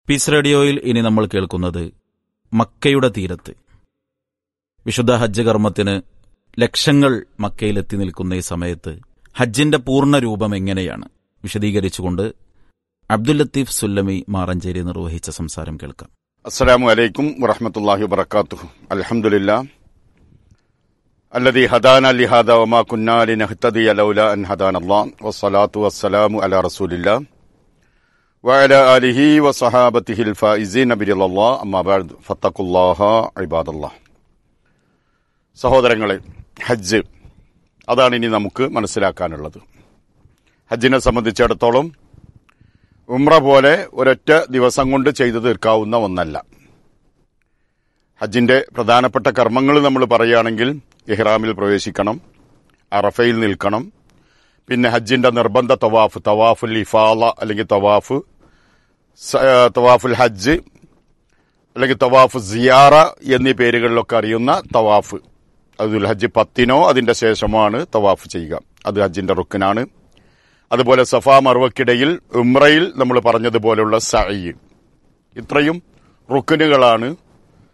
piece റേഡിയോയിൽ ഇനി നമ്മൾ കേൾക്കുന്നത് മക്കയുടെ തീരത്ത് വിശുദ്ധ ഹജ്ജ് കർമ്മത്തിന് ലക്ഷങ്ങൾ മക്കയിലെത്തി നിൽക്കുന്ന ഈ സമയത്ത് ഹജ്ജിന്റെ പൂർണ്ണ രൂപം എങ്ങനെയാണ് വിശദീകരിച്ചുകൊണ്ട് അബ്ദുൽ ലത്തീഫ് സുല്ലമി മാറഞ്ചേരി നിർവഹിച്ച സംസാരം കേൾക്കാം അസ്സലാമു അലൈക്കും വറഹമത്തല്ലാഹി വബർക്കാത്തുഹു അൽഹംദുലില്ലാ الذي هدانا لهذا وما كنا لنهتدي لولا أن هدانا الله والصلاة والسلام على رسول الله وعلى آله وصحابته الفائزين برضا الله أما بعد فاتقوا الله عباد الله സഹോദരങ്ങളെ ഹജ്ജ് അതാണ് ഇനി നമുക്ക് മനസ്സിലാക്കാനുള്ളത് ഹജ്ജിനെ സംബന്ധിച്ചിടത്തോളം ഉംറ പോലെ ഒരൊറ്റ ദിവസം കൊണ്ട് ചെയ്തു തീർക്കാവുന്ന ഒന്നല്ല ഹജ്ജിന്റെ പ്രധാനപ്പെട്ട കർമ്മങ്ങൾ നമ്മൾ പറയുകയാണെങ്കിൽ ഇഹ്റാമിൽ പ്രവേശിക്കണം അറഫയിൽ നിൽക്കണം പിന്നെ ഹജ്ജിന്റെ നിർബന്ധ തവാഫ് തവാഫുൽ ഇഫാല അല്ലെങ്കിൽ തവാഫ് സ- ഏ, തവാഫുൽ ഹജ്ജ് അല്ലെങ്കിൽ തവാഫ് സിയാറ എന്നീ പേരുകളിലൊക്കെ അറിയുന്ന തവാഫ് അതുൽ ഹജ്ജ് പത്തിനോ അതിന്റെ ശേഷമാണ് തവാഫ് ചെയ്യുക അത് ഹജ്ജിന്റെ റുക്കിനാണ് അതുപോലെ സഫാ മർവക്കിടയിൽ ഉംറയിൽ നമ്മൾ പറഞ്ഞതുപോലുള്ള സഅയ് ഇത്രയും റുക്കിനുകളാണ്